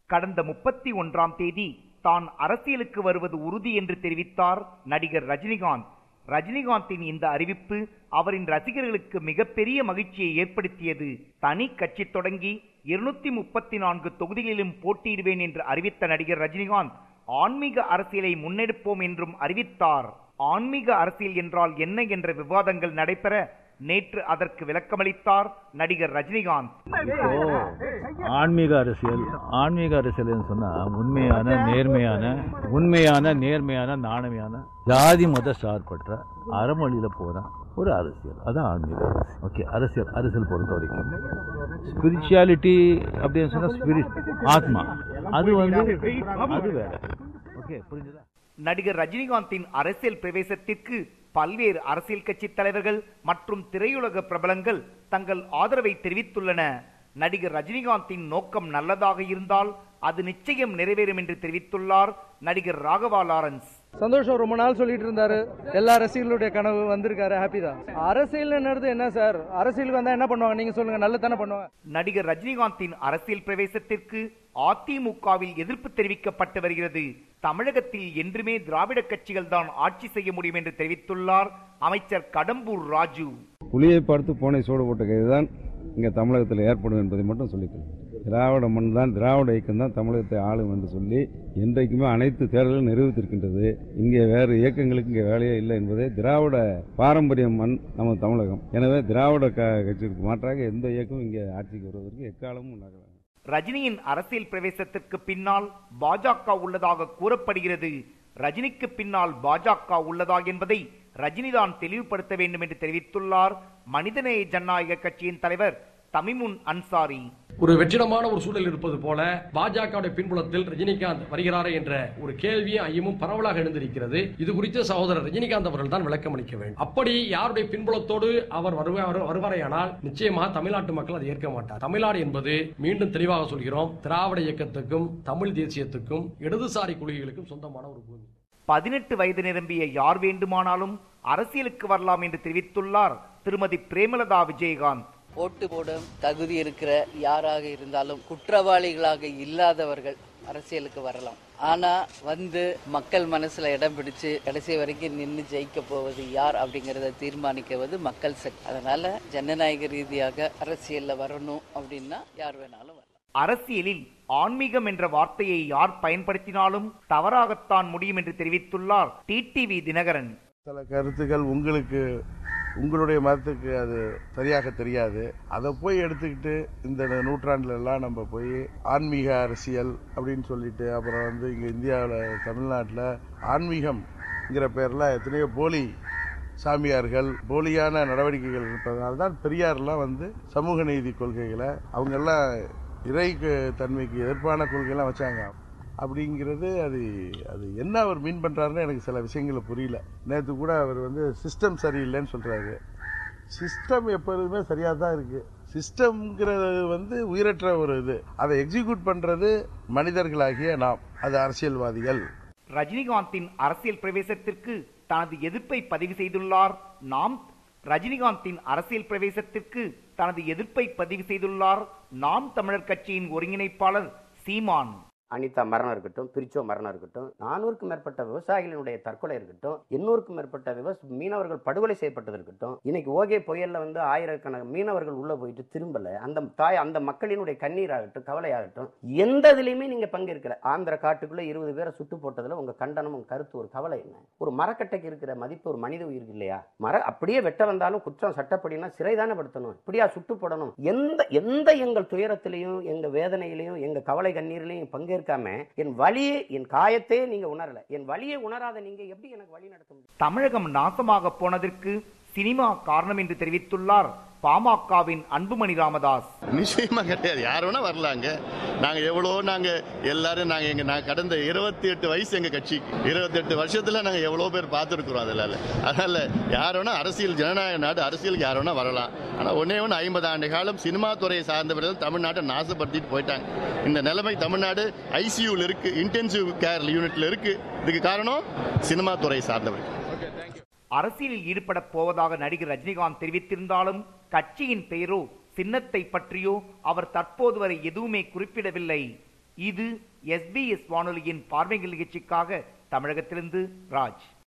கடந்த முப்பத்தி ஒன்றாம் தேதி தான் அரசியலுக்கு வருவது உறுதி என்று தெரிவித்தார் நடிகர் ரஜினிகாந்த் ரஜினிகாந்தின் இந்த அறிவிப்பு அவரின் ரசிகர்களுக்கு மிகப்பெரிய மகிழ்ச்சியை ஏற்படுத்தியது தனி கட்சி தொடங்கி இருநூத்தி முப்பத்தி நான்கு தொகுதிகளிலும் போட்டியிடுவேன் என்று அறிவித்த நடிகர் ரஜினிகாந்த் ஆன்மீக அரசியலை முன்னெடுப்போம் என்றும் அறிவித்தார் ஆன்மீக அரசியல் என்றால் என்ன என்ற விவாதங்கள் நடைபெற நேற்று அதற்கு விளக்கமளித்தார் நடிகர் ரஜினிகாந்த் இப்போ ஆன்மீக அரசியல் ஆன்மீக அரசியல்னு சொன்னா உண்மையான நேர்மையான உண்மையான நேர்மையான நாணமையான ஜாதி மத சார்பற்ற அறமொழியில போற ஒரு அரசியல் அதான் ஆன்மீக அரசியல் ஓகே அரசியல் அரசியல் பொறுத்த வரைக்கும் ஸ்பிரிச்சுவாலிட்டி அப்படின்னு சொன்னா ஸ்பிரிட் ஆத்மா அது வந்து அது வேற ஓகே புரிஞ்சுதா நடிகர் ரஜினிகாந்தின் அரசியல் பிரவேசத்திற்கு பல்வேறு அரசியல் கட்சி தலைவர்கள் மற்றும் திரையுலக பிரபலங்கள் தங்கள் ஆதரவை தெரிவித்துள்ளன நடிகர் ரஜினிகாந்தின் நோக்கம் நல்லதாக இருந்தால் அது நிச்சயம் நிறைவேறும் என்று தெரிவித்துள்ளார் நடிகர் ராகவா லாரன்ஸ் சந்தோஷம் ரொம்ப நாள் சொல்லிட்டு இருந்தாரு எல்லா ரசிகர்களுடைய கனவு வந்திருக்காரு ஹாப்பி தான் அரசியல் என்னது என்ன சார் அரசியலுக்கு வந்தா என்ன பண்ணுவாங்க நீங்க சொல்லுங்க நல்ல தானே பண்ணுவாங்க நடிகர் ரஜினிகாந்தின் அரசியல் பிரவேசத்திற்கு அதிமுகவில் எதிர்ப்பு தெரிவிக்கப்பட்டு வருகிறது தமிழகத்தில் என்றுமே திராவிட கட்சிகள் தான் ஆட்சி செய்ய முடியும் என்று தெரிவித்துள்ளார் அமைச்சர் கடம்பூர் ராஜு புலியை பார்த்து பூனை சோடு போட்ட கைதுதான் இங்கே தமிழகத்தில் ஏற்படும் என்பதை மட்டும் சொல்லிக்கிறேன் திராவிட மண் தான் திராவிட இயக்கம் தான் தமிழகத்தை ஆளும் என்று சொல்லி இன்றைக்குமே அனைத்து தேர்தலும் நிரூபித்திருக்கின்றது இங்கே வேறு இயக்கங்களுக்கு இங்கே வேலையே இல்லை என்பதே திராவிட பாரம்பரிய மண் நம்ம தமிழகம் எனவே திராவிட க கட்சிக்கு மாற்றாக எந்த இயக்கமும் இங்கே ஆட்சிக்கு வருவதற்கு எக்காலமும் நகராது ரஜினியின் அரசியல் பிரவேசத்திற்கு பின்னால் பாஜக உள்ளதாக கூறப்படுகிறது ரஜினிக்கு பின்னால் பாஜக உள்ளதா என்பதை ரஜினிதான் தெளிவுபடுத்த வேண்டும் என்று தெரிவித்துள்ளார் மனிதநேய ஜனநாயக கட்சியின் தலைவர் தமிமுன் அன்சாரி ஒரு வெற்றிடமான ஒரு சூழல் இருப்பது போல பாஜகவுடைய பின்புலத்தில் ரஜினிகாந்த் வருகிறாரே என்ற ஒரு கேள்வியும் ஐயமும் பரவலாக எழுந்திருக்கிறது இது குறித்து சகோதரர் ரஜினிகாந்த் அவர்கள் தான் விளக்கம் அளிக்க வேண்டும் அப்படி யாருடைய பின்புலத்தோடு அவர் வருவார் வருவாரையானால் நிச்சயமாக தமிழ்நாட்டு மக்கள் அதை ஏற்க மாட்டார் தமிழ்நாடு என்பது மீண்டும் தெளிவாக சொல்கிறோம் திராவிட இயக்கத்துக்கும் தமிழ் தேசியத்துக்கும் இடதுசாரி கொள்கைகளுக்கும் சொந்தமான ஒரு பூமி பதினெட்டு வயது நிரம்பிய யார் வேண்டுமானாலும் அரசியலுக்கு வரலாம் என்று தெரிவித்துள்ளார் திருமதி பிரேமலதா விஜயகாந்த் ஓட்டு போடும் தகுதி இருக்கிற யாராக இருந்தாலும் குற்றவாளிகளாக இல்லாதவர்கள் அரசியலுக்கு வரலாம் ஆனா வந்து மக்கள் மனசுல இடம் பிடிச்சு கடைசி வரைக்கும் நின்று ஜெயிக்க போவது யார் அப்படிங்கறத தீர்மானிக்குவது மக்கள் சக்தி அதனால ஜனநாயக ரீதியாக அரசியல்ல வரணும் அப்படின்னா யார் வேணாலும் வரலாம் அரசியலில் ஆன்மீகம் என்ற வார்த்தையை யார் பயன்படுத்தினாலும் தவறாகத்தான் முடியும் என்று தெரிவித்துள்ளார் டிடிவி தினகரன் சில கருத்துக்கள் உங்களுக்கு உங்களுடைய மதத்துக்கு அது சரியாக தெரியாது அதை போய் எடுத்துக்கிட்டு இந்த நூற்றாண்டுல எல்லாம் நம்ம போய் ஆன்மீக அரசியல் அப்படின்னு சொல்லிட்டு அப்புறம் வந்து இங்க இந்தியாவில் தமிழ்நாட்டில் ஆன்மீகம்ங்கிற பேர்ல எத்தனையோ போலி சாமியார்கள் போலியான நடவடிக்கைகள் இருப்பதனால தான் பெரியார்லாம் வந்து சமூக நீதி கொள்கைகளை அவங்கெல்லாம் இறை தன்மைக்கு எதிர்ப்பான கொள்கைலாம் வச்சாங்க அப்படிங்கிறது அது அது என்ன அவர் மீன் பண்றாருன்னு எனக்கு சில விஷயங்களை புரியல நேற்று கூட அவர் வந்து சிஸ்டம் சரியில்லைன்னு சொல்றாரு சிஸ்டம் எப்பொழுதுமே சரியா தான் இருக்கு சிஸ்டம்ங்கிறது வந்து உயிரற்ற ஒரு இது அதை எக்ஸிக்யூட் பண்றது மனிதர்களாகிய நாம் அது அரசியல்வாதிகள் ரஜினிகாந்தின் அரசியல் பிரவேசத்திற்கு தனது எதிர்ப்பை பதிவு செய்துள்ளார் நாம் ரஜினிகாந்தின் அரசியல் பிரவேசத்திற்கு தனது எதிர்ப்பை பதிவு செய்துள்ளார் நாம் தமிழர் கட்சியின் ஒருங்கிணைப்பாளர் சீமான் அனிதா மரணம் இருக்கட்டும் பிரிச்சோ மரணம் இருக்கட்டும் நானூறுக்கும் மேற்பட்ட விவசாயிகளுடைய தற்கொலை இருக்கட்டும் எண்ணூறுக்கும் மேற்பட்ட விவச மீனவர்கள் படுகொலை செய்யப்பட்டது இருக்கட்டும் இன்னைக்கு ஓகே புயல்ல வந்து ஆயிரக்கணக்கான மீனவர்கள் உள்ள போயிட்டு திரும்பல அந்த தாய் அந்த மக்களினுடைய கண்ணீர் ஆகட்டும் கவலை ஆகட்டும் எந்த இதுலயுமே நீங்க பங்கேற்கல ஆந்திர காட்டுக்குள்ள இருபது பேரை சுட்டு போட்டதுல உங்க கண்டனம் உங்க கருத்து ஒரு கவலை என்ன ஒரு மரக்கட்டைக்கு இருக்கிற மதிப்பு ஒரு மனித உயிருக்கு இல்லையா மர அப்படியே வெட்ட வந்தாலும் குற்றம் சட்டப்படினா சிறை தானே படுத்தணும் இப்படியா சுட்டு போடணும் எந்த எந்த எங்கள் துயரத்திலையும் எங்க வேதனையிலையும் எங்க கவலை கண்ணீரிலையும் பங்கேற்காம என் வலியை என் காயத்தையே நீங்க உணரல என் வலியை உணராத நீங்க எப்படி எனக்கு வழி நடத்த முடியும் தமிழகம் நாசமாக போனதற்கு சினிமா காரணம் என்று தெரிவித்துள்ளார் பாமகவின் அன்புமணி ராமதாஸ் நிச்சயமா கிடையாது யார் வேணா வரலாங்க நாங்க எவ்வளோ நாங்க எல்லாரும் நாங்க எங்க நான் கடந்த இருபத்தி எட்டு வயசு எங்க கட்சி இருபத்தி எட்டு வருஷத்துல நாங்க எவ்வளவு பேர் பார்த்துருக்குறோம் அதனால அதனால யார் வேணா அரசியல் ஜனநாயக நாடு அரசியலுக்கு யார் வேணா வரலாம் ஆனா ஒன்னே ஒன்று ஐம்பது ஆண்டு காலம் சினிமா துறையை சார்ந்தவர்கள் தமிழ்நாட்டை நாசப்படுத்திட்டு போயிட்டாங்க இந்த நிலைமை தமிழ்நாடு ஐசியூல இருக்கு இன்டென்சிவ் கேர் யூனிட்ல இருக்கு இதுக்கு காரணம் சினிமா துறை சார்ந்தவர்கள் அரசியலில் ஈடுபட போவதாக நடிகர் ரஜினிகாந்த் தெரிவித்திருந்தாலும் கட்சியின் பெயரோ சின்னத்தை பற்றியோ அவர் தற்போது வரை எதுவுமே குறிப்பிடவில்லை இது எஸ்பிஎஸ் வானொலியின் பார்வைகள் நிகழ்ச்சிக்காக தமிழகத்திலிருந்து ராஜ்